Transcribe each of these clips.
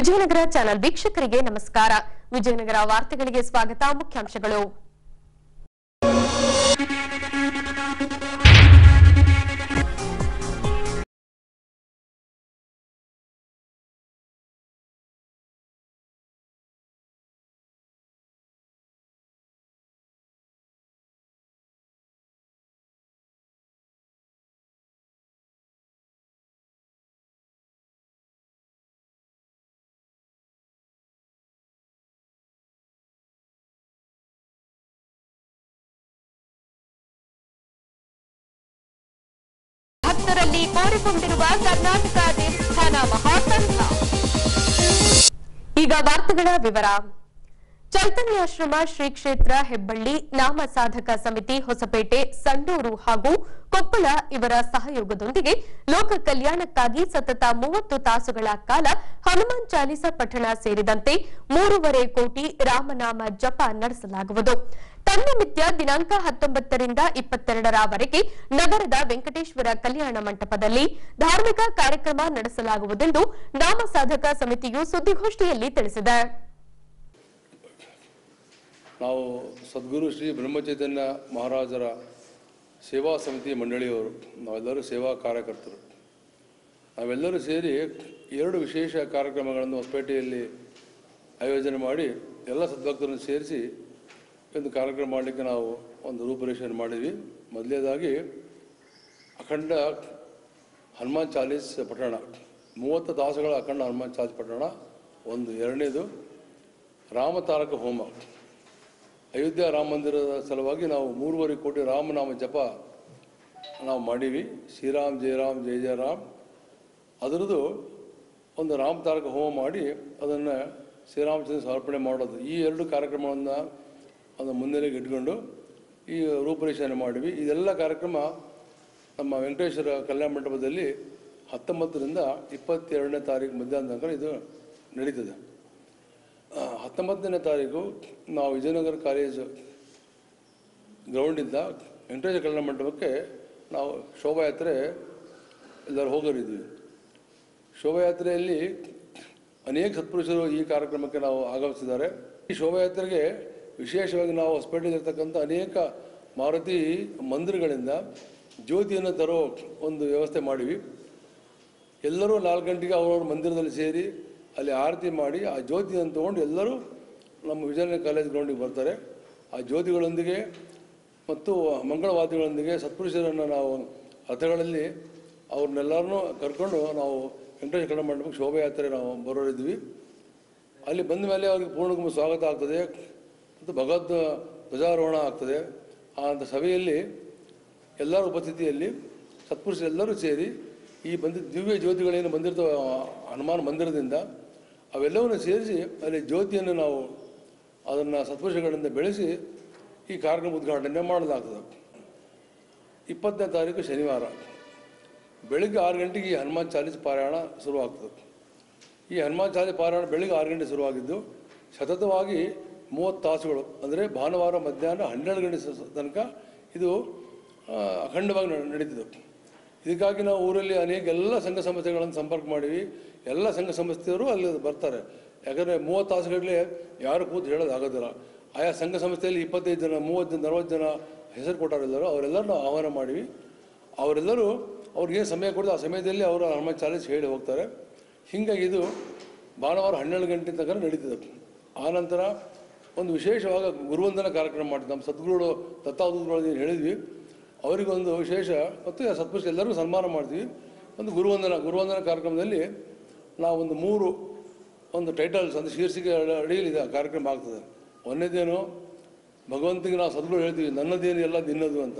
Vijayanagara channel ವೀಕ್ಷಕರಿಗೆ ನಮಸ್ಕಾರ ವಿಜಯನಗರ ವಾರ್ತೆಗಳಿಗೆ ಸ್ವಾಗತ ಮುಖ್ಯಾಂಶಗಳು ಭಕ್ತರಲ್ಲಿ ಕೋರಿಕೊಂಡಿರುವ ಕರ್ನಾಟಕ ದೇವಸ್ಥಾನ ಮಹಾಸಂಘ ಈಗ ವಾರ್ತೆಗಳ ವಿವರ ಚೈತನ್ಯಾಶ್ರಮ ಶ್ರೀ ಕ್ಷೇತ್ರ ಹೆಬ್ಬಳ್ಳಿ ನಾಮ ಸಾಧಕ ಸಮಿತಿ ಹೊಸಪೇಟೆ ಸಂಡೂರು ಹಾಗೂ ಕೊಪ್ಪಳ ಇವರ ಸಹಯೋಗದೊಂದಿಗೆ ಲೋಕ ಕಲ್ಯಾಣಕ್ಕಾಗಿ ಸತತ ಮೂವತ್ತು ತಾಸುಗಳ ಕಾಲ ಹನುಮಾನ್ ಚಾಲಿಸ ಪಠಣ ಸೇರಿದಂತೆ ಮೂರುವರೆ ಕೋಟಿ ರಾಮನಾಮ ಜಪ ನಡೆಸಲಾಗುವುದು ತನ್ನಿಮಿತ್ಯ ದಿನಾಂಕ ಹತ್ತೊಂಬತ್ತರಿಂದ ಇಪ್ಪತ್ತೆರಡರವರೆಗೆ ನಗರದ ವೆಂಕಟೇಶ್ವರ ಕಲ್ಯಾಣ ಮಂಟಪದಲ್ಲಿ ಧಾರ್ಮಿಕ ಕಾರ್ಯಕ್ರಮ ನಡೆಸಲಾಗುವುದೆಂದು ನಾಮ ಸಾಧಕ ಸಮಿತಿಯು ಸುದ್ದಿಗೋಷ್ಠಿಯಲ್ಲಿ ತಿಳಿಸಿದೆ ನಾವು ಸದ್ಗುರು ಶ್ರೀ ಬ್ರಹ್ಮಚೈತನ್ಯ ಮಹಾರಾಜರ ಸೇವಾ ಸಮಿತಿ ಮಂಡಳಿಯವರು ನಾವೆಲ್ಲರೂ ಸೇವಾ ಕಾರ್ಯಕರ್ತರು ನಾವೆಲ್ಲರೂ ಸೇರಿ ಎರಡು ವಿಶೇಷ ಕಾರ್ಯಕ್ರಮಗಳನ್ನು ಹೊಸಪೇಟೆಯಲ್ಲಿ ಆಯೋಜನೆ ಮಾಡಿ ಎಲ್ಲ ಸದ್ಭಕ್ತರನ್ನು ಸೇರಿಸಿ ಒಂದು ಕಾರ್ಯಕ್ರಮ ಮಾಡಲಿಕ್ಕೆ ನಾವು ಒಂದು ರೂಪುರೇಷೆಯನ್ನು ಮಾಡಿದ್ವಿ ಮೊದಲನೇದಾಗಿ ಅಖಂಡ ಹನುಮಾನ್ ಚಾಲೀಸ್ ಪಠಣ ಮೂವತ್ತು ತಾಸುಗಳ ಅಖಂಡ ಹನುಮಾನ್ ಚಾಲೀಸ್ ಪಠಣ ಒಂದು ಎರಡನೇದು ರಾಮತಾರಕ ಹೋಮ ಅಯೋಧ್ಯ ರಾಮ ಮಂದಿರದ ಸಲುವಾಗಿ ನಾವು ಮೂರುವರೆ ಕೋಟಿ ರಾಮನಾಮ ಜಪ ನಾವು ಮಾಡೀವಿ ಶ್ರೀರಾಮ್ ಜಯರಾಮ್ ಜಯ ಜಯ ರಾಮ್ ಅದರದ್ದು ಒಂದು ರಾಮ ತಾರಕ ಹೋಮ ಮಾಡಿ ಅದನ್ನು ಶ್ರೀರಾಮಚಂದ್ರ ಸಮರ್ಪಣೆ ಮಾಡೋದು ಈ ಎರಡು ಕಾರ್ಯಕ್ರಮವನ್ನು ಅದು ಮುನ್ನೆಲೆಗೆ ಇಟ್ಕೊಂಡು ಈ ರೂಪುರೇಷೆಯನ್ನು ಮಾಡಿವಿ ಇದೆಲ್ಲ ಕಾರ್ಯಕ್ರಮ ನಮ್ಮ ವೆಂಕಟೇಶ್ವರ ಕಲ್ಯಾಣ ಮಂಟಪದಲ್ಲಿ ಹತ್ತೊಂಬತ್ತರಿಂದ ಇಪ್ಪತ್ತೆರಡನೇ ತಾರೀಕು ಮಧ್ಯಾಹ್ನ ತನಕ ಇದು ನಡೀತದೆ ಆ, ಹತ್ತೊಂಬತ್ತನೇ ತಾರೀಕು ನಾವು ವಿಜಯನಗರ ಕಾಲೇಜು ಗ್ರೌಂಡಿಂದ ವೆಂಕಟೇಶ್ವರ ಕಲ್ಯಾಣ ಮಂಟಪಕ್ಕೆ ನಾವು ಶೋಭಾಯಾತ್ರೆ ಎಲ್ಲರೂ ಹೋಗೋರಿದ್ವಿ ಶೋಭಾಯಾತ್ರೆಯಲ್ಲಿ ಅನೇಕ ಸತ್ಪುರುಷರು ಈ ಕಾರ್ಯಕ್ರಮಕ್ಕೆ ನಾವು ಆಗಮಿಸಿದ್ದಾರೆ ಈ ಶೋಭಾಯಾತ್ರೆಗೆ ವಿಶೇಷವಾಗಿ ನಾವು ಹೊಸಪೇಟೆಯಲ್ಲಿರ್ತಕ್ಕಂಥ ಅನೇಕ ಮಾರುತಿ ಮಂದಿರಗಳಿಂದ ಜ್ಯೋತಿಯನ್ನು ತರೋ ಒಂದು ವ್ಯವಸ್ಥೆ ಮಾಡಿವಿ ಎಲ್ಲರೂ ನಾಲ್ಕು ಗಂಟೆಗೆ ಅವರವ್ರ ಮಂದಿರದಲ್ಲಿ ಸೇರಿ ಅಲ್ಲಿ ಆರತಿ ಮಾಡಿ ಆ ಜ್ಯೋತಿಯನ್ನು ತೊಗೊಂಡು ಎಲ್ಲರೂ ನಮ್ಮ ವಿಜಯನಗರ ಕಾಲೇಜ್ ಗ್ರೌಂಡಿಗೆ ಬರ್ತಾರೆ ಆ ಜ್ಯೋತಿಗಳೊಂದಿಗೆ ಮತ್ತು ಮಂಗಳವಾದ್ಯಗಳೊಂದಿಗೆ ಸತ್ಪುರುಷರನ್ನು ನಾವು ರಥಗಳಲ್ಲಿ ಅವ್ರನ್ನೆಲ್ಲರನ್ನೂ ಕರ್ಕೊಂಡು ನಾವು ವೆಂಕಟೇಶ್ವರ ಕನ್ನಡ ಮಂಟಪಕ್ಕೆ ಶೋಭಾಯಾತ್ರೆ ನಾವು ಬರೋರಿದ್ವಿ ಅಲ್ಲಿ ಬಂದ ಮೇಲೆ ಅವ್ರಿಗೆ ಪೂರ್ಣಕುಂಭ ಸ್ವಾಗತ ಆಗ್ತದೆ ಮತ್ತು ಭಗವದ್ ಧ್ವಜಾರೋಹಣ ಆಗ್ತದೆ ಆ ಅಂತ ಸಭೆಯಲ್ಲಿ ಎಲ್ಲರ ಉಪಸ್ಥಿತಿಯಲ್ಲಿ ಸತ್ಪುರುಷರೆಲ್ಲರೂ ಸೇರಿ ಈ ಬಂದ ದಿವ್ಯ ಜ್ಯೋತಿಗಳೇನು ಬಂದಿರ್ತವೆ ಆ ಹನುಮಾನ್ ಮಂದಿರದಿಂದ ಅವೆಲ್ಲವನ್ನು ಸೇರಿಸಿ ಅಲ್ಲಿ ಜ್ಯೋತಿಯನ್ನು ನಾವು ಅದನ್ನು ಸತ್ಪುರುಷಗಳಿಂದ ಬೆಳೆಸಿ ಈ ಕಾರ್ಯಕ್ರಮ ಉದ್ಘಾಟನೆ ಮಾಡಲಾಗ್ತದೆ ಇಪ್ಪತ್ತನೇ ತಾರೀಕು ಶನಿವಾರ ಬೆಳಿಗ್ಗೆ ಆರು ಗಂಟೆಗೆ ಈ ಹನುಮಾನ್ ಚಾಲೀಸ್ ಪಾರಾಯಣ ಶುರುವಾಗ್ತದೆ ಈ ಹನುಮಾನ್ ಚಾಲೀಸ್ ಪಾರಾಯಣ ಬೆಳಿಗ್ಗೆ ಆರು ಗಂಟೆ ಶುರುವಾಗಿದ್ದು ಸತತವಾಗಿ ಮೂವತ್ತು ತಾಸುಗಳು ಅಂದರೆ ಭಾನುವಾರ ಮಧ್ಯಾಹ್ನ ಹನ್ನೆರಡು ಗಂಟೆ ಸ- ತನಕ ಇದು ಆ, ಅಖಂಡವಾಗಿ ನ- ನಡೀತಿದ್ದು ಇದಕ್ಕಾಗಿ ನಾವು ಊರಲ್ಲಿ ಅನೇಕ ಎಲ್ಲ ಸಂಘ ಸಂಸ್ಥೆಗಳನ್ನು ಸಂಪರ್ಕ ಮಾಡಿವಿ ಎಲ್ಲ ಸಂಘ ಸಂಸ್ಥೆಯವರು ಅಲ್ಲಿ ಬರ್ತಾರೆ ಯಾಕಂದರೆ ಮೂವತ್ತು ತಾಸುಗಟ್ಟಲೆ ಯಾರು ಕೂತು ಹೇಳೋದು ಆಗೋದಿಲ್ಲ ಆಯಾ ಸಂಘ ಸಂಸ್ಥೆಯಲ್ಲಿ ಇಪ್ಪತ್ತೈದು ಜನ ಮೂವತ್ತು ಜನ ನಲವತ್ತು ಜನ ಹೆಸರು ಕೊಟ್ಟವರೆಲ್ಲರೂ ಅವರೆಲ್ಲರೂ ನಾವು ಆಹ್ವಾನ ಮಾಡಿವಿ ಅವರೆಲ್ಲರೂ ಅವ್ರಿಗೇನು ಸಮಯ ಕೊಡ್ತಾರೆ ಆ ಸಮಯದಲ್ಲಿ ಅವರು ಹನುಮಾನ್ ಚಾಲೀಸ್ ಹೇಳಿ ಹೋಗ್ತಾರೆ ಹೀಗಾಗಿ ಇದು ಭಾನುವಾರ ಹನ್ನೆರಡು ಗಂಟೆ ತನಕ ನಡೀತದೆ ಆನಂತರ ಒಂದು ವಿಶೇಷವಾದ ಗುರುವಂದನ ಕಾರ್ಯಕ್ರಮ ಮಾಡ್ತೀವಿ ನಮ್ಮ ಸದ್ಗುರುಗಳು ದತ್ತಾವಧೂತಗಳು ಏನು ಹೇಳಿದ್ವಿ ಅವರಿಗೊಂದು ವಿಶೇಷ ಮತ್ತು ಸತ್ಪುರುಷ ಎಲ್ಲರಿಗೂ ಸನ್ಮಾನ ಮಾಡ್ತೀವಿ ಒಂದು ಗುರುವಂದನ ಗುರುವಂದನ ಕಾರ್ಯಕ್ರಮದಲ್ಲಿ ನಾವು ಒಂದು ಮೂರು ಒಂದು ಟೈಟಲ್ಸ್ ಒಂದು ಶೀರ್ಷಿಕೆ ಅಡಿ- ಅಡಿಯಲ್ಲಿ ಇದು ಕಾರ್ಯಕ್ರಮ ಆಗ್ತದೆ ಒಂದನೇದೇನು ಭಗವಂತನಿಗೆ ನಾವು ಸದ್ಗುರು ಹೇಳ್ತೀವಿ ನನ್ನದೇನು ಎಲ್ಲ ನಿನ್ನದು ಅಂತ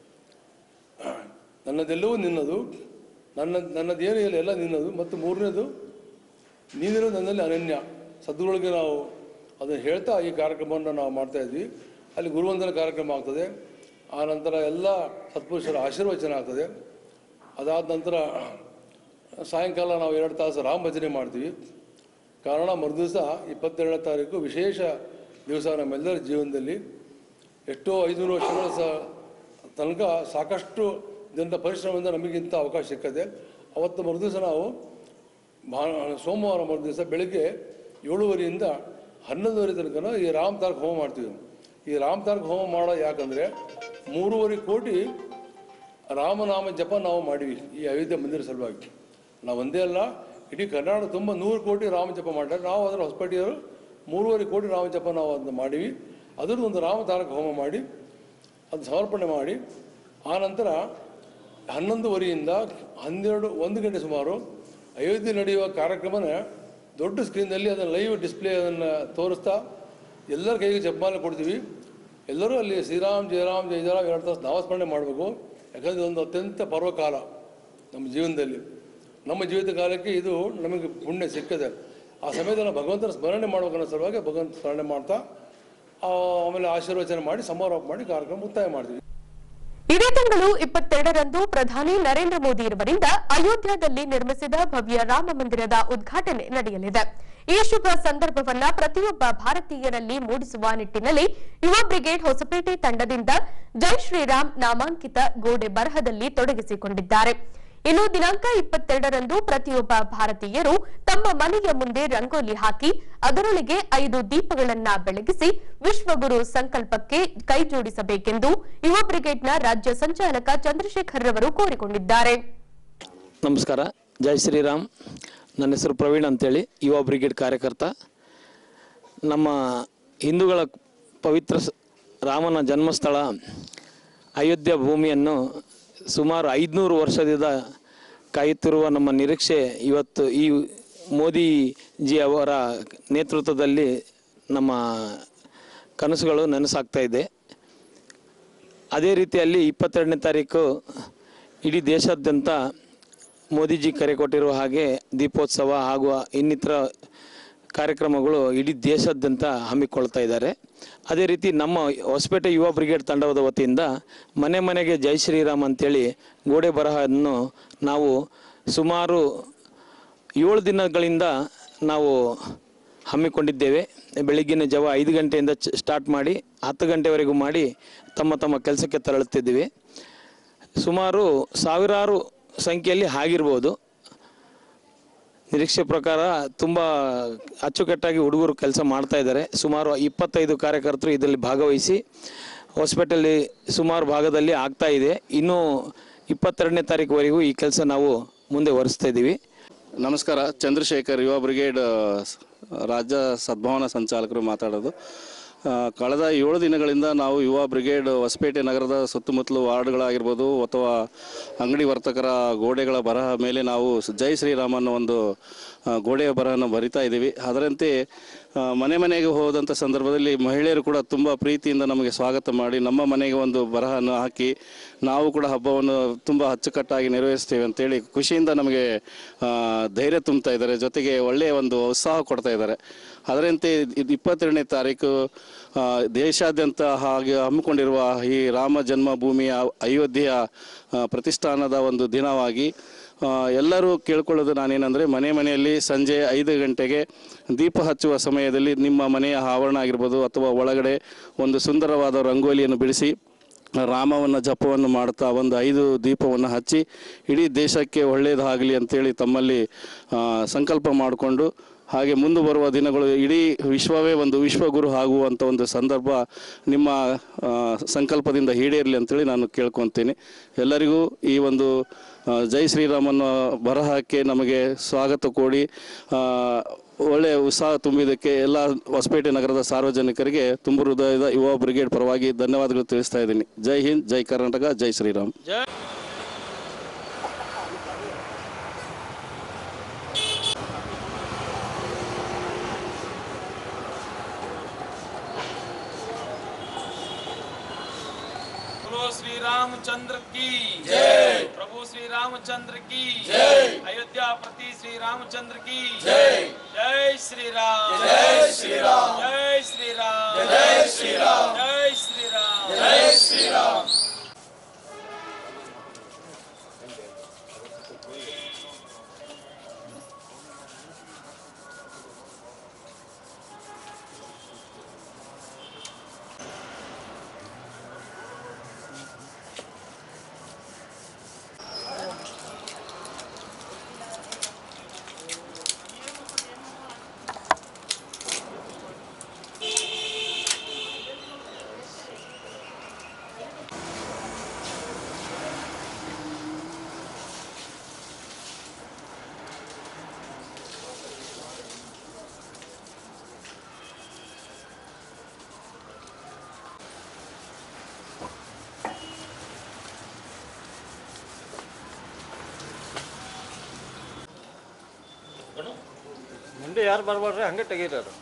ನನ್ನದೆಲ್ಲವೂ ನಿನ್ನದು ನನ್ನ ನನ್ನದೇನು ಇಲ್ಲ ಎಲ್ಲ ನಿನ್ನದು ಮತ್ತು ಮೂರನೇದು ನೀನಿರೋ ನನ್ನಲ್ಲಿ ಅನನ್ಯ ಸದ್ಗುರುಗಳಿಗೆ ನಾವು ಅದನ್ನು ಹೇಳ್ತಾ ಈ ಕಾರ್ಯಕ್ರಮವನ್ನು ನಾವು ಮಾಡ್ತಾ ಇದ್ವಿ ಅಲ್ಲಿ ಗುರುವಂದನ ಕಾರ್ಯಕ್ರಮ ಆಗ್ತದೆ ಆ ನಂತರ ಎಲ್ಲ ಸತ್ಪುರುಷರ ಆಶೀರ್ವಚನ ಆಗ್ತದೆ ಅದಾದ ನಂತರ ಸಾಯಂಕಾಲ ನಾವು ಎರಡು ತಾಸು ರಾಮ ಭಜನೆ ಮಾಡ್ತೀವಿ ಕಾರಣ ಮರುದಿವಸ ಇಪ್ಪತ್ತೆರಡನೇ ತಾರೀಕು ವಿಶೇಷ ದಿವಸ ನಮ್ಮೆಲ್ಲರ ಜೀವನದಲ್ಲಿ ಎಷ್ಟೋ ಐದುನೂರು ವರ್ಷಗಳ ಸ ತನಕ ಸಾಕಷ್ಟು ಜನರ ಪರಿಶ್ರಮದಿಂದ ನಮಗಿಂತ ಅವಕಾಶ ಸಿಕ್ಕದೆ ಅವತ್ತು ಮರುದಿವಸ ನಾವು ಭಾನು ಸೋಮವಾರ ಮರು ದಿವಸ ಬೆಳಗ್ಗೆ ಏಳುವರೆಯಿಂದ ಹನ್ನೊಂದುವರೆ ತನಕ ಈ ರಾಮ್ ತಾರಕ್ ಹೋಮ ಮಾಡ್ತೀವಿ ಈ ರಾಮ್ ತಾರಕ್ ಹೋಮ ಮಾಡೋ ಯಾಕಂದರೆ ಮೂರುವರೆ ಕೋಟಿ ರಾಮನಾಮ ಜಪ ನಾವು ಮಾಡಿವಿ ಈ ಅಯೋಧ್ಯೆ ಮಂದಿರ ಸಲುವಾಗಿ ನಾವು ಒಂದೇ ಅಲ್ಲ ಇಡೀ ಕರ್ನಾಟಕ ತುಂಬ ನೂರು ಕೋಟಿ ರಾಮ ಜಪ ಮಾಡ್ತಾರೆ ನಾವು ಅದರ ಹೊಸಪೇಟೆಯವರು ಮೂರುವರೆ ಕೋಟಿ ರಾಮ ಜಪ ನಾವು ಅದನ್ನು ಮಾಡಿವಿ ಅದರದ್ದು ಒಂದು ರಾಮ ತಾರಕ ಹೋಮ ಮಾಡಿ ಅದು ಸಮರ್ಪಣೆ ಮಾಡಿ ಆ ನಂತರ ಹನ್ನೊಂದುವರೆಯಿಂದ ಹನ್ನೆರಡು ಒಂದು ಗಂಟೆ ಸುಮಾರು ಅಯೋಧ್ಯೆ ನಡೆಯುವ ಕಾರ್ಯಕ್ರಮನ ದೊಡ್ಡ ಸ್ಕ್ರೀನ್ನಲ್ಲಿ ಅದನ್ನು ಲೈವ್ ಡಿಸ್ಪ್ಲೇ ಅದನ್ನು ತೋರಿಸ್ತಾ ಎಲ್ಲರ ಕೈಗೆ ಜಪಮಾಲೆ ಕೊಡ್ತೀವಿ ಎಲ್ಲರೂ ಅಲ್ಲಿ ಶ್ರೀರಾಮ್ ಜಯರಾಮ್ ಜಯ ಜಯರಾಮ್ ಎರಡು ತಾಸು ನಾಮಸ್ಮರಣೆ ಮಾಡಬೇಕು ಯಾಕಂದರೆ ಒಂದು ಅತ್ಯಂತ ಪರ್ವಕಾಲ ನಮ್ಮ ಜೀವನದಲ್ಲಿ ನಮ್ಮ ಜೀವಿತ ಕಾಲಕ್ಕೆ ಇದು ನಮಗೆ ಪುಣ್ಯ ಸಿಕ್ಕದೆ ಆ ಸಮಯದಲ್ಲಿ ನಾವು ಭಗವಂತನ ಸ್ಮರಣೆ ಮಾಡ್ಬೇಕನ್ನೋ ಸಲುವಾಗಿ ಭಗವಂತ ಸ್ಮರಣೆ ಮಾಡ್ತಾ ಆ, ಆಮೇಲೆ ಆಶೀರ್ವಚನ ಮಾಡಿ ಸಮಾರೋಪ ಮಾಡಿ ಕಾರ್ಯಕ್ರಮ ಮುಕ್ತಾಯ ಮಾಡ್ತೀವಿ ಇದೇ ತಿಂಗಳು ಇಪ್ಪತ್ತೆರಡರಂದು ಪ್ರಧಾನಿ ನರೇಂದ್ರ ಮೋದಿ ಇವರಿಂದ ಅಯೋಧ್ಯದಲ್ಲಿ ನಿರ್ಮಿಸಿದ ಭವ್ಯ ರಾಮ ಮಂದಿರದ ಉದ್ಘಾಟನೆ ನಡೆಯಲಿದೆ ಈ ಶುಭ ಸಂದರ್ಭವನ್ನ ಪ್ರತಿಯೊಬ್ಬ ಭಾರತೀಯರಲ್ಲಿ ಮೂಡಿಸುವ ನಿಟ್ಟಿನಲ್ಲಿ ಯುವ ಬ್ರಿಗೇಡ್ ಹೊಸಪೇಟೆ ತಂಡದಿಂದ ಜೈ ಶ್ರೀರಾಮ್ ನಾಮಾಂಕಿತ ಗೋಡೆ ಬರಹದಲ್ಲಿ ತೊಡಗಿಸಿಕೊಂಡಿದ್ದಾರೆ ಇನ್ನು ದಿನಾಂಕ ಇಪ್ಪತ್ತೆರಡರಂದು ಪ್ರತಿಯೊಬ್ಬ ಭಾರತೀಯರು ತಮ್ಮ ಮನೆಯ ಮುಂದೆ ರಂಗೋಲಿ ಹಾಕಿ ಅದರೊಳಗೆ ಐದು ದೀಪಗಳನ್ನ ಬೆಳಗಿಸಿ ವಿಶ್ವಗುರು ಸಂಕಲ್ಪಕ್ಕೆ ಕೈಜೋಡಿಸಬೇಕೆಂದು ಯುವ ಬ್ರಿಗೇಡ್ನ ರಾಜ್ಯ ಸಂಚಾಲಕ ಚಂದ್ರಶೇಖರ್ ರವರು ಕೋರಿಕೊಂಡಿದ್ದಾರೆ ನಮಸ್ಕಾರ ಜೈ ಶ್ರೀರಾಮ್ ನನ್ನ ಹೆಸರು ಪ್ರವೀಣ್ ಅಂತೇಳಿ ಯುವ ಬ್ರಿಗೇಡ್ ಕಾರ್ಯಕರ್ತ ನಮ್ಮ ಹಿಂದೂಗಳ ಪವಿತ್ರ ಸ- ರಾಮನ ಜನ್ಮಸ್ಥಳ ಅಯೋಧ್ಯ ಭೂಮಿಯನ್ನು ಸುಮಾರು ಐದುನೂರು ವರ್ಷದಿಂದ ಕಾಯುತ್ತಿರುವ ನಮ್ಮ ನಿರೀಕ್ಷೆ ಇವತ್ತು ಈ ಮೋದಿಜಿ ಅವರ ನೇತೃತ್ವದಲ್ಲಿ ನಮ್ಮ ಕನಸುಗಳು ನನಸಾಗ್ತಾ ಇದೆ ಅದೇ ರೀತಿಯಲ್ಲಿ ಇಪ್ಪತ್ತೆರಡನೇ ತಾರೀಕು ಇಡೀ ದೇಶಾದ್ಯಂತ ಮೋದಿಜಿ ಕರೆ ಕೊಟ್ಟಿರುವ ಹಾಗೆ ದೀಪೋತ್ಸವ ಹಾಗೂ ಇನ್ನಿತರ ಕಾರ್ಯಕ್ರಮಗಳು ಇಡೀ ದೇಶಾದ್ಯಂತ ಹಮ್ಮಿಕೊಳ್ತಾ ಇದ್ದಾರೆ ಅದೇ ರೀತಿ ನಮ್ಮ ಹೊಸಪೇಟೆ ಯುವ ಬ್ರಿಗೇಡ್ ತಂಡದ ವತಿಯಿಂದ ಮನೆ ಮನೆಗೆ ಜೈ ಶ್ರೀರಾಮ್ ಅಂತೇಳಿ ಗೋಡೆ ಬರಹವನ್ನು ನಾವು ಸುಮಾರು ಏಳು ದಿನಗಳಿಂದ ನಾವು ಹಮ್ಮಿಕೊಂಡಿದ್ದೇವೆ ಬೆಳಗ್ಗಿನ ಜಾವ ಐದು ಗಂಟೆಯಿಂದ ಚ- ಸ್ಟಾರ್ಟ್ ಮಾಡಿ ಹತ್ತು ಗಂಟೆವರೆಗೂ ಮಾಡಿ ತಮ್ಮ ತಮ್ಮ ಕೆಲಸಕ್ಕೆ ತೆರಳುತ್ತಿದ್ದೀವಿ ಸುಮಾರು ಸಾವಿರಾರು ಸಂಖ್ಯೆಯಲ್ಲಿ ಆಗಿರ್ಬೋದು ನಿರೀಕ್ಷೆ ಪ್ರಕಾರ ತುಂಬ ಅಚ್ಚುಕಟ್ಟಾಗಿ ಹುಡುಗರು ಕೆಲಸ ಮಾಡ್ತಾ ಇದ್ದಾರೆ ಸುಮಾರು ಇಪ್ಪತ್ತೈದು ಕಾರ್ಯಕರ್ತರು ಇದರಲ್ಲಿ ಭಾಗವಹಿಸಿ ಹಾಸ್ಪಿಟಲ್ಲಿ ಸುಮಾರು ಭಾಗದಲ್ಲಿ ಆಗ್ತಾ ಇದೆ ಇನ್ನೂ ಇಪ್ಪತ್ತೆರಡನೇ ತಾರೀಕುವರೆಗೂ ಈ ಕೆಲಸ ನಾವು ಮುಂದೆ ಹೊರಿಸ್ತಾ ಇದ್ದೀವಿ ನಮಸ್ಕಾರ ಚಂದ್ರಶೇಖರ್ ಯುವ ಬ್ರಿಗೇಡ್ ಆ, ಸ್- ರಾಜ್ಯ ಸದ್ಭಾವನಾ ಸಂಚಾಲಕರು ಮಾತಾಡೋದು ಆ, ಕಳೆದ ಏಳು ದಿನಗಳಿಂದ ನಾವು ಯುವ ಬ್ರಿಗೇಡ್ ಹೊಸಪೇಟೆ ನಗರದ ಸುತ್ತಮುತ್ತಲು ವಾರ್ಡ್ಗಳಾಗಿರ್ಬೋದು ಅಥವಾ ಅಂಗಡಿ ವರ್ತಕರ ಗೋಡೆಗಳ ಬರಹ ಮೇಲೆ ನಾವು ಸ್- ಜೈ ಶ್ರೀರಾಮ್ ಅನ್ನೋ ಒಂದು ಆ, ಗೋಡೆಯ ಬರಹನ ಬರಿತಾ ಇದ್ದೀವಿ ಅದರಂತೆ ಆ, ಮನೆ ಮನೆಗೆ ಹೋದಂಥ ಸಂದರ್ಭದಲ್ಲಿ ಮಹಿಳೆಯರು ಕೂಡ ತುಂಬ ಪ್ರೀತಿಯಿಂದ ನಮಗೆ ಸ್ವಾಗತ ಮಾಡಿ ನಮ್ಮ ಮನೆಗೆ ಒಂದು ಬರಹನ ಹಾಕಿ ನಾವು ಕೂಡ ಹಬ್ಬವನ್ನು ತುಂಬ ಅಚ್ಚುಕಟ್ಟಾಗಿ ನೆರವೇರಿಸ್ತೇವೆ ಅಂತೇಳಿ ಖುಷಿಯಿಂದ ನಮಗೆ ಆ, ಧೈರ್ಯ ತುಂಬ್ತಾ ಇದ್ದಾರೆ ಜೊತೆಗೆ ಒಳ್ಳೆಯ ಒಂದು ಉತ್ಸಾಹ ಕೊಡ್ತಾ ಇದ್ದಾರೆ ಅದರಂತೆ ಇದು ಇಪ್ಪತ್ತೆರಡನೇ ತಾರೀಕು ಆ, ದೇಶಾದ್ಯಂತ ಹಾಗೆ ಹಮ್ಮಿಕೊಂಡಿರುವ ಈ ರಾಮ ಜನ್ಮಭೂಮಿಯ ಅಯೋಧ್ಯೆಯ ಆ, ಪ್ರತಿಷ್ಠಾನದ ಒಂದು ದಿನವಾಗಿ ಆ, ಎಲ್ಲರೂ ಕೇಳ್ಕೊಳ್ಳೋದು ನಾನೇನೆಂದರೆ ಮನೆ ಮನೆಯಲ್ಲಿ ಸಂಜೆ ಐದು ಗಂಟೆಗೆ ದೀಪ ಹಚ್ಚುವ ಸಮಯದಲ್ಲಿ ನಿಮ್ಮ ಮನೆಯ ಆವರಣ ಆಗಿರ್ಬೋದು ಅಥವಾ ಒಳಗಡೆ ಒಂದು ಸುಂದರವಾದ ರಂಗೋಲಿಯನ್ನು ಬಿಡಿಸಿ ರಾಮವನ್ನು ಜಪವನ್ನು ಮಾಡ್ತಾ ಒಂದು ಐದು ದೀಪವನ್ನು ಹಚ್ಚಿ ಇಡೀ ದೇಶಕ್ಕೆ ಒಳ್ಳೆಯದಾಗಲಿ ಅಂತೇಳಿ ತಮ್ಮಲ್ಲಿ ಆ, ಸಂಕಲ್ಪ ಮಾಡಿಕೊಂಡು ಹಾಗೆ ಮುಂದೆ ಬರುವ ದಿನಗಳು ಇಡೀ ವಿಶ್ವವೇ ಒಂದು ವಿಶ್ವಗುರು ಆಗುವಂಥ ಒಂದು ಸಂದರ್ಭ ನಿಮ್ಮ ಆ, ಸಂಕಲ್ಪದಿಂದ ಈಡೇರಲಿ ಅಂತೇಳಿ ನಾನು ಕೇಳ್ಕೊತೀನಿ ಎಲ್ಲರಿಗೂ ಈ ಒಂದು ಆ, ಜೈ ಶ್ರೀರಾಮನ ಬರಹಕ್ಕೆ ನಮಗೆ ಸ್ವಾಗತ ಕೊಡಿ ಆ, ಒಳ್ಳೆಯ ಉತ್ಸಾಹ ತುಂಬಿದ್ದಕ್ಕೆ ಎಲ್ಲ ಹೊಸಪೇಟೆ ನಗರದ ಸಾರ್ವಜನಿಕರಿಗೆ ತುಂಬ ಹೃದಯದ ಯುವ ಬ್ರಿಗೇಡ್ ಪರವಾಗಿ ಧನ್ಯವಾದಗಳು ತಿಳಿಸ್ತಾ ಇದ್ದೀನಿ ಜೈ ಹಿಂದ್ ಜೈ ಕರ್ನಾಟಕ ಜೈ ಶ್ರೀರಾಮ್ बोलो श्री रामचंद्र की जय प्रभु श्री रामचंद्र की जय अयोध्या प्रति श्री रामचंद्र की जय जय श्री राम जय श्री राम जय श्री राम जय श्री राम जय श्री राम जय श्री राम ಮುಂದೆ ಯಾರು ಬರ್ಬಾರ್ರಿ ಹಂಗೆ ತೆಗೀರಿ ಅದು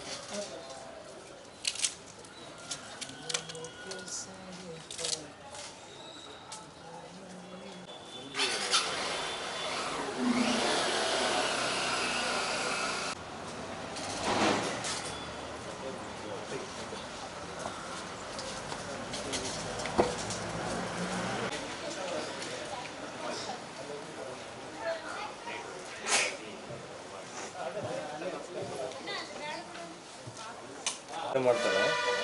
ಮಾಡ್ತಾರೆ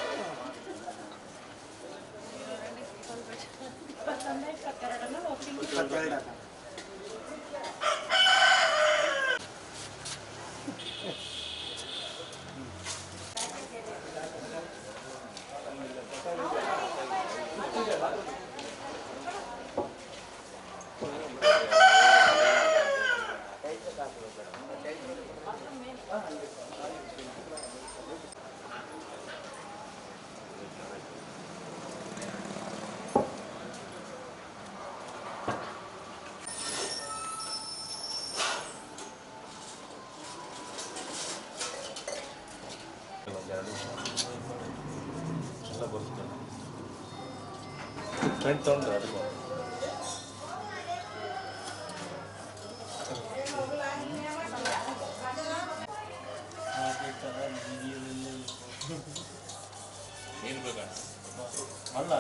ಫ್ರೆಂಡ್ ತೊಗೊಂಡ್ರೆ ಅದು ಅಲ್ಲ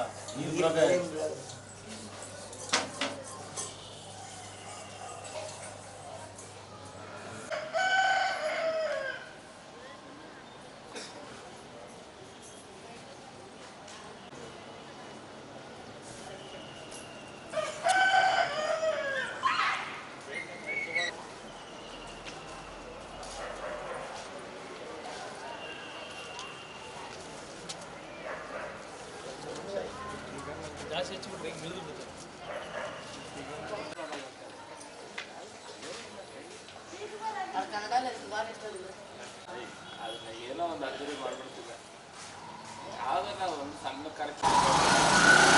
ಏನೋ ಒಂದು ಅರ್ಜರಿ ಮಾಡ್ಬಿಡ್ತಿದ್ದೆ ಯಾವ್ದಾರ ಒಂದು ಸಣ್ಣ ಕಾರ್ಯಕ್ರಮ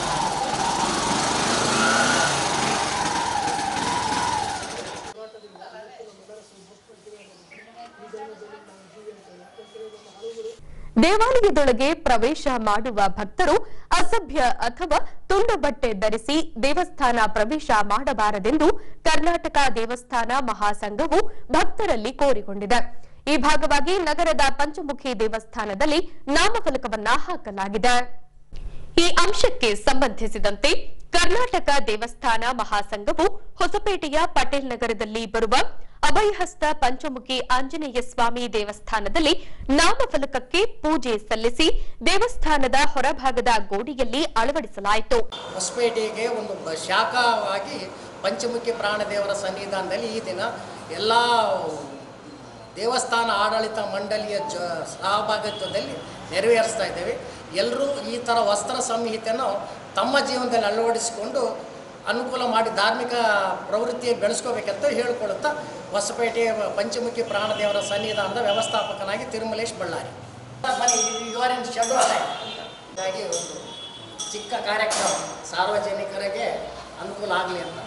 ದೇವಾಲಯದೊಳಗೆ ಪ್ರವೇಶ ಮಾಡುವ ಭಕ್ತರು ಅಸಭ್ಯ ಅಥವಾ ತುಂಡು ಬಟ್ಟೆ ಧರಿಸಿ ದೇವಸ್ಥಾನ ಪ್ರವೇಶ ಮಾಡಬಾರದೆಂದು ಕರ್ನಾಟಕ ದೇವಸ್ಥಾನ ಮಹಾಸಂಘವು ಭಕ್ತರಲ್ಲಿ ಕೋರಿಕೊಂಡಿದೆ ಈ ಭಾಗವಾಗಿ ನಗರದ ಪಂಚಮುಖಿ ದೇವಸ್ಥಾನದಲ್ಲಿ ನಾಮಫಲಕವನ್ನ ಹಾಕಲಾಗಿದೆ ಈ ಅಂಶಕ್ಕೆ ಸಂಬಂಧಿಸಿದಂತೆ ಕರ್ನಾಟಕ ದೇವಸ್ಥಾನ ಮಹಾಸಂಘವು ಹೊಸಪೇಟೆಯ ಪಟೇಲ್ ನಗರದಲ್ಲಿ ಬರುವ ಅಭಯಹಸ್ತ ಪಂಚಮುಖಿ ಆಂಜನೇಯ ಸ್ವಾಮಿ ದೇವಸ್ಥಾನದಲ್ಲಿ ನಾಮಫಲಕಕ್ಕೆ ಪೂಜೆ ಸಲ್ಲಿಸಿ ದೇವಸ್ಥಾನದ ಹೊರಭಾಗದ ಗೋಡೆಯಲ್ಲಿ ಅಳವಡಿಸಲಾಯಿತು ಹೊಸಪೇಟೆಗೆ ಒಂದು ಬ- ಶಾಖವಾಗಿ ಪಂಚಮುಖಿ ಪ್ರಾಣದೇವರ ಸನ್ನಿಧಾನದಲ್ಲಿ ಈ ದಿನ ಎಲ್ಲ ದೇವಸ್ಥಾನ ಆಡಳಿತ ಮಂಡಳಿಯ ಜ ಸಹಭಾಗಿತ್ವದಲ್ಲಿ ನೆರವೇರಿಸ್ತಾ ಇದ್ದೇವೆ ಎಲ್ಲರೂ ಈ ಥರ ವಸ್ತ್ರ ಸಂಹಿತೆಯನ್ನು ತಮ್ಮ ಜೀವನದಲ್ಲಿ ಅಳವಡಿಸಿಕೊಂಡು ಅನುಕೂಲ ಮಾಡಿ ಧಾರ್ಮಿಕ ಪ್ರವೃತ್ತಿ ಬೆಳೆಸ್ಕೋಬೇಕಂತ ಹೇಳ್ಕೊಳ್ಳುತ್ತಾ ಹೊಸಪೇಟೆಯ ಪಂಚಮುಖಿ ಪ್ರಾಣದೇವರ ಸನ್ನಿಧಾನದ ವ್ಯವಸ್ಥಾಪಕನಾಗಿ ತಿರುಮಲೇಶ್ ಬಳ್ಳಾರಿ ಬನ್ನಿ ಇವರಿನ ಶೆಡ್ ಹೀಗಾಗಿ ಒಂದು ಚಿಕ್ಕ ಕಾರ್ಯಕ್ರಮ ಸಾರ್ವಜನಿಕರಿಗೆ ಅನುಕೂಲ ಆಗಲಿ ಅಂತ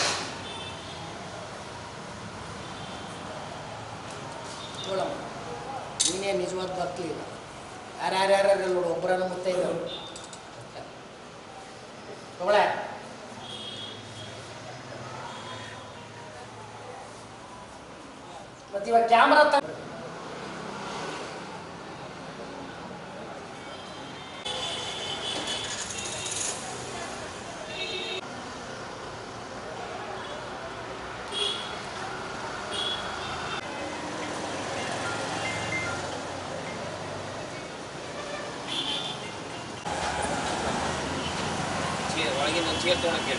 ತಗೊಳಮ್ಮ ನೀನೇ ನಿಜವಾದ ಭಕ್ತಿ ಇಲ್ಲ ಯಾರ್ಯಾರ್ಯಾರು ನೋಡು ಒಬ್ಬರನ್ನು ಮುತ್ತೈದ ತಗೊಳೆ ಮತ್ತೆ ಇವಾಗ ಕ್ಯಾಮ್ರಾ ತ ಒಳಗಿನ ಚೇರ್ ತೊಗೊಳಕ್ಕೆ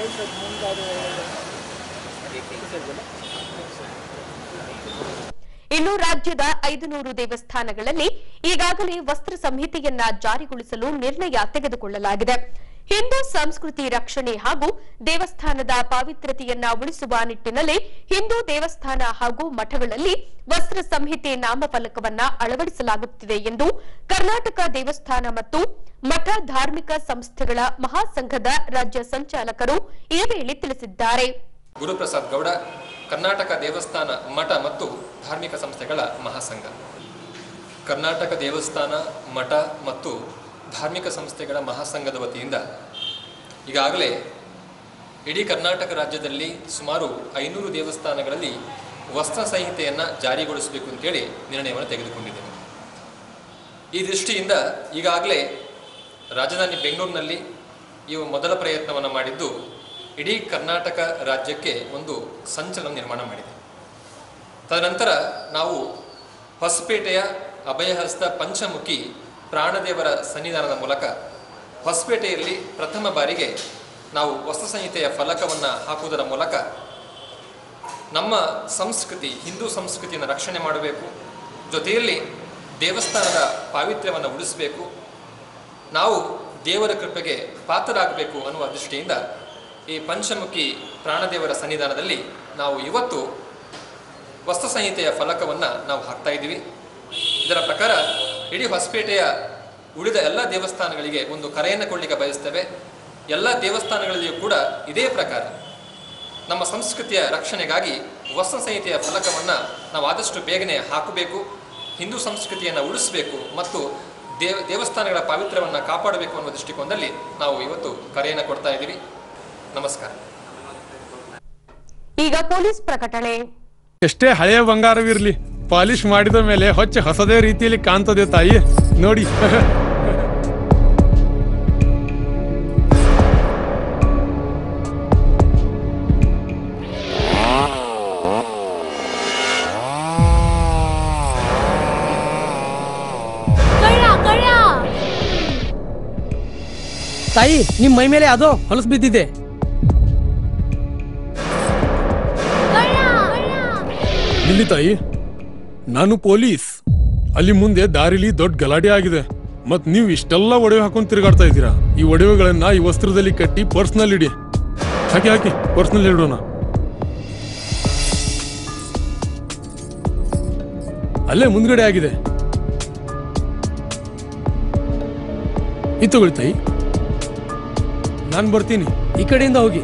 ಇನ್ನು ರಾಜ್ಯದ ಐದು ನೂರು ದೇವಸ್ಥಾನಗಳಲ್ಲಿ ಈಗಾಗಲೇ ವಸ್ತ್ರ ಸಂಹಿತೆಯನ್ನ ಜಾರಿಗೊಳಿಸಲು ನಿರ್ಣಯ ತೆಗೆದುಕೊಳ್ಳಲಾಗಿದೆ ಹಿಂದೂ ಸಂಸ್ಕೃತಿ ರಕ್ಷಣೆ ಹಾಗೂ ದೇವಸ್ಥಾನದ ಪಾವಿತ್ರ್ಯತೆಯನ್ನ ಉಳಿಸುವ ನಿಟ್ಟಿನಲ್ಲಿ ಹಿಂದೂ ದೇವಸ್ಥಾನ ಹಾಗೂ ಮಠಗಳಲ್ಲಿ ವಸ್ತ್ರ ಸಂಹಿತೆ ನಾಮಫಲಕವನ್ನ ಅಳವಡಿಸಲಾಗುತ್ತಿದೆ ಎಂದು ಕರ್ನಾಟಕ ದೇವಸ್ಥಾನ ಮತ್ತು ಮಠ ಧಾರ್ಮಿಕ ಸಂಸ್ಥೆಗಳ ಮಹಾಸಂಘದ ರಾಜ್ಯ ಸಂಚಾಲಕರು ಈ ವೇಳೆ ತಿಳಿಸಿದ್ದಾರೆ ಗುರುಪ್ರಸಾದ್ ಗೌಡ ಕರ್ನಾಟಕ ದೇವಸ್ಥಾನ ಮಠ ಮತ್ತು ಧಾರ್ಮಿಕ ಸಂಸ್ಥೆಗಳ ಮಹಾಸಂಘ ಕರ್ನಾಟಕ ದೇವಸ್ಥಾನ ಮಠ ಮತ್ತು ಧಾರ್ಮಿಕ ಸಂಸ್ಥೆಗಳ ಮಹಾಸಂಘದ ವತಿಯಿಂದ ಈಗಾಗಲೇ ಇಡೀ ಕರ್ನಾಟಕ ರಾಜ್ಯದಲ್ಲಿ ಸುಮಾರು ಐನೂರು ದೇವಸ್ಥಾನಗಳಲ್ಲಿ ವಸ್ತ್ರ ಸಂಹಿತೆಯನ್ನು ಜಾರಿಗೊಳಿಸಬೇಕು ಅಂತೇಳಿ ನಿರ್ಣಯವನ್ನು ತೆಗೆದುಕೊಂಡಿದ್ದೇವೆ ಈ ದೃಷ್ಟಿಯಿಂದ ಈಗಾಗಲೇ ರಾಜಧಾನಿ ಬೆಂಗಳೂರಿನಲ್ಲಿ ಈ ಮೊದಲ ಪ್ರಯತ್ನವನ್ನು ಮಾಡಿದ್ದು ಇಡೀ ಕರ್ನಾಟಕ ರಾಜ್ಯಕ್ಕೆ ಒಂದು ಸಂಚಲನ ನಿರ್ಮಾಣ ಮಾಡಿದೆ ತದನಂತರ ನಾವು ಹೊಸಪೇಟೆಯ ಅಭಯಹಸ್ತ ಪಂಚಮುಖಿ ಪ್ರಾಣದೇವರ ಸನ್ನಿಧಾನದ ಮೂಲಕ ಹೊಸಪೇಟೆಯಲ್ಲಿ ಪ್ರಥಮ ಬಾರಿಗೆ ನಾವು ವಸ್ತ್ರ ಸಂಹಿತೆಯ ಫಲಕವನ್ನು ಹಾಕುವುದರ ಮೂಲಕ ನಮ್ಮ ಸಂಸ್ಕೃತಿ ಹಿಂದೂ ಸಂಸ್ಕೃತಿಯನ್ನು ರಕ್ಷಣೆ ಮಾಡಬೇಕು ಜೊತೆಯಲ್ಲಿ ದೇವಸ್ಥಾನದ ಪಾವಿತ್ರ್ಯವನ್ನು ಉಳಿಸಬೇಕು ನಾವು ದೇವರ ಕೃಪೆಗೆ ಪಾತ್ರರಾಗಬೇಕು ಅನ್ನುವ ದೃಷ್ಟಿಯಿಂದ ಈ ಪಂಚಮುಖಿ ಪ್ರಾಣದೇವರ ಸನ್ನಿಧಾನದಲ್ಲಿ ನಾವು ಇವತ್ತು ವಸ್ತ್ರ ಸಂಹಿತೆಯ ಫಲಕವನ್ನು ನಾವು ಹಾಕ್ತಾ ಇದ್ದೀವಿ ಇದರ ಪ್ರಕಾರ ಇಡೀ ಹೊಸಪೇಟೆಯ ಉಳಿದ ಎಲ್ಲ ದೇವಸ್ಥಾನಗಳಿಗೆ ಒಂದು ಕರೆಯನ್ನು ಕೊಡಲಿಕ್ಕೆ ಬಯಸ್ತೇವೆ ಎಲ್ಲ ದೇವಸ್ಥಾನಗಳಲ್ಲಿಯೂ ಕೂಡ ಇದೇ ಪ್ರಕಾರ ನಮ್ಮ ಸಂಸ್ಕೃತಿಯ ರಕ್ಷಣೆಗಾಗಿ ವಸ್ತ್ರ ಸಂಹಿತೆಯ ಫಲಕವನ್ನು ನಾವು ಆದಷ್ಟು ಬೇಗನೆ ಹಾಕಬೇಕು ಹಿಂದೂ ಸಂಸ್ಕೃತಿಯನ್ನು ಉಳಿಸಬೇಕು ಮತ್ತು ದೇವ ದೇವಸ್ಥಾನಗಳ ಪಾವಿತ್ರ್ಯವನ್ನು ಕಾಪಾಡಬೇಕು ಅನ್ನೋ ದೃಷ್ಟಿಕೋನದಲ್ಲಿ ನಾವು ಇವತ್ತು ಕರೆಯನ್ನು ಕೊಡ್ತಾ ಇದ್ದೀವಿ ನಮಸ್ಕಾರ ಈಗ ಪೊಲೀಸ್ ಪ್ರಕಟಣೆ ಎಷ್ಟೇ ಹಳೆಯ ಬಂಗಾರವಿರ್ಲಿ ಪಾಲಿಶ್ ಮಾಡಿದ ಮೇಲೆ ಹೊಚ್ಚ ಹೊಸದೇ ರೀತಿಯಲ್ಲಿ ಕಾಣ್ತದೆ ತಾಯಿ ನೋಡಿ ತಾಯಿ ನಿಮ್ ಮೈ ಮೇಲೆ ಅದೋ ಹೊಲಸು ಬಿದ್ದಿದೆ ಇಲ್ಲಿ ತಾಯಿ ನಾನು ಪೊಲೀಸ್ ಅಲ್ಲಿ ಮುಂದೆ ದಾರಿಲಿ ದೊಡ್ಡ ಗಲಾಟೆ ಆಗಿದೆ ಮತ್ ನೀವು ಇಷ್ಟೆಲ್ಲ ಒಡವೆ ಹಾಕೊಂಡ್ ತಿರುಗಾಡ್ತಾ ಇದ್ದೀರಾ ಈ ಒಡವೆಗಳನ್ನ ಈ ವಸ್ತ್ರದಲ್ಲಿ ಕಟ್ಟಿ ಪರ್ಸ್ನಲ್ ಇಡಿ ಹಾಕಿ ಹಾಕಿ ಪರ್ಸ್ನಲ್ ಇಡೋಣ ಅಲ್ಲೇ ಮುಂದ್ಗಡೆ ಆಗಿದೆ ಇದು ತಗೊಳ್ಳಿ ತಾಯಿ ನಾನು ಬರ್ತೀನಿ ಈ ಕಡೆಯಿಂದ ಹೋಗಿ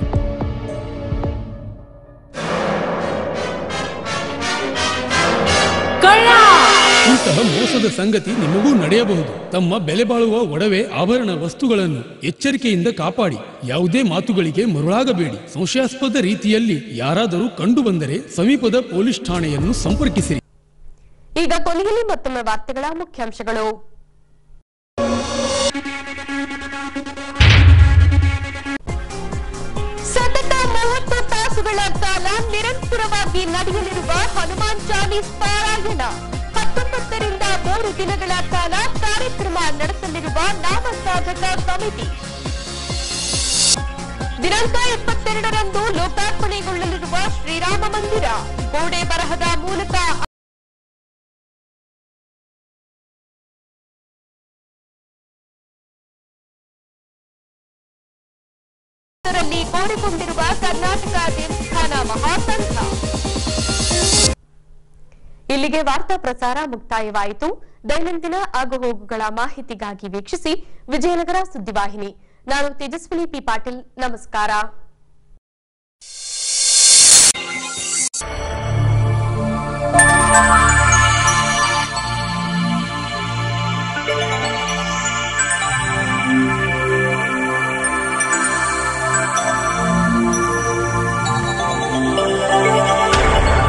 ಇಂತಹ ಮೋಸದ ಸಂಗತಿ ನಿಮಗೂ ನಡೆಯಬಹುದು ತಮ್ಮ ಬೆಲೆ ಬಾಳುವ ಒಡವೆ ಆಭರಣ ವಸ್ತುಗಳನ್ನು ಎಚ್ಚರಿಕೆಯಿಂದ ಕಾಪಾಡಿ ಯಾವುದೇ ಮಾತುಗಳಿಗೆ ಮರುಳಾಗಬೇಡಿ ಸಂಶಯಾಸ್ಪದ ರೀತಿಯಲ್ಲಿ ಯಾರಾದರೂ ಕಂಡು ಬಂದರೆ ಸಮೀಪದ ಪೊಲೀಸ್ ಠಾಣೆಯನ್ನು ಸಂಪರ್ಕಿಸಿರಿ ಈಗ ಕೊನೆಯಲ್ಲಿ ಮತ್ತೊಮ್ಮೆ ವಾರ್ತೆಗಳ ಮುಖ್ಯಾಂಶಗಳು ಸತತ ಮೂವತ್ತು ತಾಸುಗಳ ಕಾಲ ನಿರಂತರವಾಗಿ ನಡೆಯಲಿರುವ ಹನುಮಾನ್ ಚಾಲೀಸ್ ಪಾರಾಯಣ ಹತ್ತೊಂಬತ್ತರಿಂದ ಮೂರು ದಿನಗಳ ಕಾಲ ಕಾರ್ಯಕ್ರಮ ನಡೆಸಲಿರುವ ನಾಮಸಾಧಕ ಸಮಿತಿ ದಿನಾಂಕ ಇಪ್ಪತ್ತೆರಡರಂದು ಲೋಕಾರ್ಪಣೆಗೊಳ್ಳಲಿರುವ ಶ್ರೀರಾಮ ಮಂದಿರ ಗೋಡೆ ಬರಹದ ಮೂಲಕ ರಲ್ಲಿ ಕೋರಿಕೊಂಡಿರುವ ಕರ್ನಾಟಕ ದೇವಸ್ಥಾನ ಮಹಾಸಂಘ ಇಲ್ಲಿಗೆ ವಾರ್ತಾ ಪ್ರಸಾರ ಮುಕ್ತಾಯವಾಯಿತು ದೈನಂದಿನ ಆಗುಹೋಗುಗಳ ಮಾಹಿತಿಗಾಗಿ ವೀಕ್ಷಿಸಿ ವಿಜಯನಗರ ಸುದ್ದಿವಾಹಿನಿ ನಾನು ತೇಜಸ್ವಿನಿ ಪಿ ಪಾಟೀಲ್ ನಮಸ್ಕಾರ Thank you.